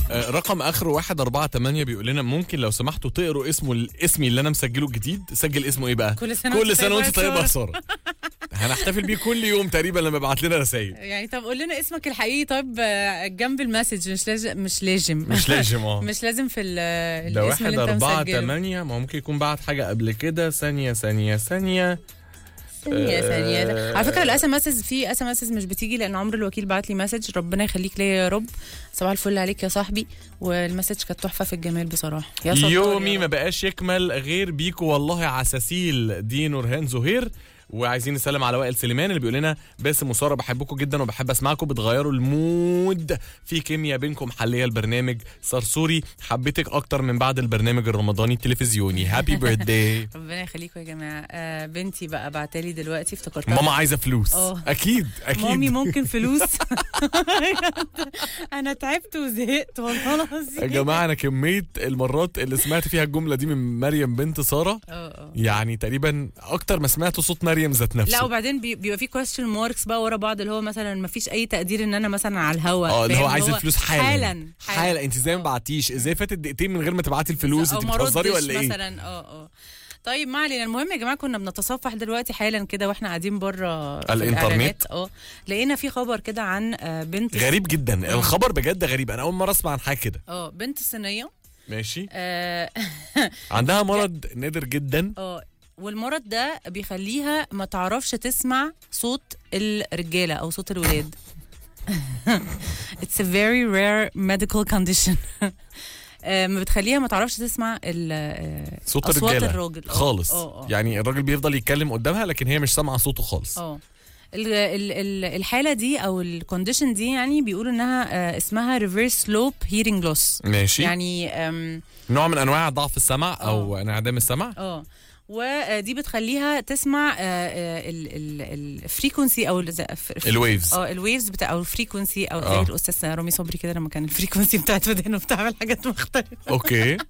آه، رقم اخره 148 بيقول لنا ممكن لو سمحتوا تقروا اسمه اسمي اللي انا مسجله الجديد سجل اسمه ايه بقى كل سنة كل وأنت سنه طيبة وانت يا طيبه يا سارة. ساره هنحتفل بيه كل يوم تقريبا لما يبعت لنا رسائل يعني طب قول لنا اسمك الحقيقي طيب آه، جنب المسج مش لازم مش لازم مش لازم اه مش لازم في ال- ده الاسم واحد اللي انت أربعة مسجله تمانية ما هو ممكن يكون بعت حاجة قبل كده ثانية ثانية ثانية ثانية ثانية آه. على فكرة الاس ام اس في اس ام اس مش بتيجي لان عمرو الوكيل بعت لي مسج ربنا يخليك ليا يا رب صباح الفل عليك يا صاحبي والمسج كانت تحفة في الجمال بصراحة يا ستار يومي يا ما رب. بقاش يكمل غير بيكو والله عساسيل دي نورهان زهير وعايزين نسلم على وائل سليمان اللي بيقول لنا باسم وساره بحبكم جدا وبحب اسمعكم بتغيروا المود في كيمياء بينكم حليه البرنامج صرصوري حبيتك اكتر من بعد البرنامج الرمضاني التلفزيوني هابي بيرثداي ربنا يخليكم يا جماعة آه بنتي بقى بعتلي دلوقتي افتكرتها ماما عايزه فلوس اه. اكيد اكيد مامي ممكن فلوس انا تعبت وزهقت والله العظيم يا جماعه انا كميه المرات اللي سمعت فيها الجمله دي من مريم بنت ساره اه اه يعني تقريبا اكتر ما سمعت صوت مريم ذات نفسه لا وبعدين بي- بيبقى في كويستشن ماركس بقى ورا بعض اللي هو مثلا ما فيش اي تقدير ان انا مثلا على الهوا اه اللي فاهم؟ هو عايز الفلوس حالا حالا حالا انت ازاي ما اه. بعتيش ازاي فاتت دقيقتين من غير ما تبعتي الفلوس أو انت ما بتهزري ردش ولا ايه مثلا اه اه طيب ما علينا المهم يا جماعه كنا بنتصفح دلوقتي حالا كده واحنا قاعدين بره في الإنترنت. الإعلانات. اه لقينا في خبر كده عن آه، بنت غريب جدا الخبر بجد غريب انا اول مره اسمع عن حاجه كده اه بنت صينيه ماشي اه عندها مرض نادر جدا اه والمرض ده بيخليها ما تعرفش تسمع صوت الرجاله او صوت الولاد It's a very rare medical condition آه، ما بتخليها ما تعرفش تسمع ال- آه، صوت اصوات الرجاله الراجل آه، خالص اه اه يعني الراجل بيفضل يتكلم قدامها لكن هي مش سامعه صوته خالص اه ال- ال- ال- الحاله دي او الكونديشن دي يعني بيقولوا انها آه، اسمها ريفرس سلوب هيرنج لوس ماشي يعني آم، نوع من انواع ضعف السمع او انعدام السمع اه ودي بتخليها تسمع الفريكونسي او ال- ف- الويفز اه الويفز بتاع او الفريكونسي او اه. زي الاستاذ رامي صبري كده لما كان الفريكونسي بتاعت ودانه بتعمل حاجات مختلفه اوكي آه،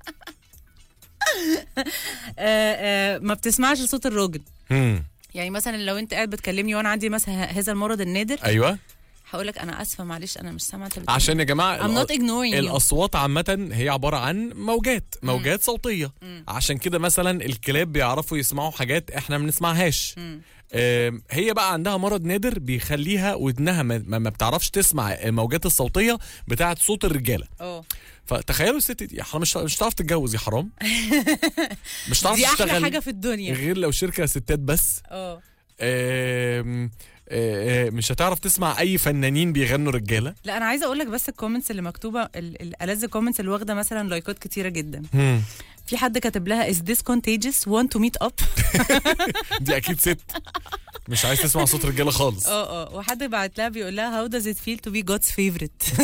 آه، ما بتسمعش صوت الراجل هم. يعني مثلا لو انت قاعد بتكلمني وانا عندي مثلا هذا المرض النادر ايوه هقول لك انا اسفه معلش انا مش سامعه انت بتقول عشان يا جماعه I'm not ignoring you. الاصوات عامه هي عباره عن موجات موجات صوتيه عشان كده مثلا الكلاب بيعرفوا يسمعوا حاجات احنا ما بنسمعهاش آم، هي بقى عندها مرض نادر بيخليها ودنها ما, ما ما بتعرفش تسمع الموجات الصوتيه بتاعه صوت الرجاله اه فتخيلوا الست دي يا حرام مش مش هتعرف تتجوز يا حرام مش هتعرف دي احلى تشتغل حاجه في الدنيا غير لو شركه ستات بس اه آم، آه، آه، مش هتعرف تسمع اي فنانين بيغنوا رجاله لا انا عايزه اقول لك بس الكومنتس اللي مكتوبه ال- الالذ كومنتس اللي واخده مثلا لايكات كتيره جدا هم. في حد كاتب لها is this contagious want to meet up دي اكيد ست مش عايز تسمع صوت رجاله خالص اه اه وحد بعت لها بيقول لها how does it feel to be God's favorite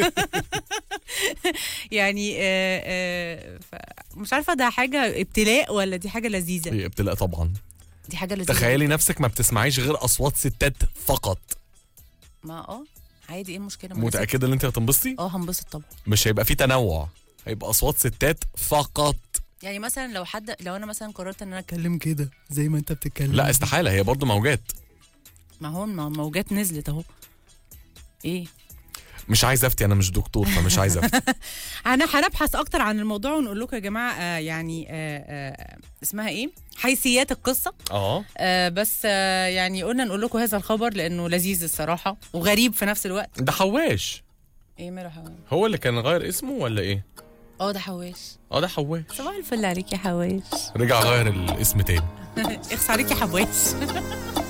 يعني آه آه ف- مش عارفه ده حاجه ابتلاء ولا دي حاجه لذيذه هي ابتلاء طبعا دي حاجه لذيذه تخيلي نفسك ما بتسمعيش غير اصوات ستات فقط ما اه عادي ايه المشكله ما أنا متاكده ان انت هتنبسطي ست. اه هنبسط طبعا مش هيبقى في تنوع هيبقى اصوات ستات فقط يعني مثلا لو حد لو انا مثلا قررت ان انا اتكلم كده زي ما انت بتتكلم لا استحاله هي برضو موجات ما هو ما موجات نزلت اهو ايه مش عايز افتي انا مش دكتور فمش عايز افتي انا هنبحث اكتر عن الموضوع ونقول لكم يا جماعه آه يعني آه آه اسمها ايه حيثيات القصه اه آه بس آه يعني قلنا نقول لكم هذا الخبر لانه لذيذ الصراحه وغريب في نفس الوقت ده حواش ايه ماله حواش هو اللي كان غير اسمه ولا ايه اه ده حواش اه ده حواش صباح الفل عليك يا حواش رجع غير الاسم تاني اخس عليك يا حواش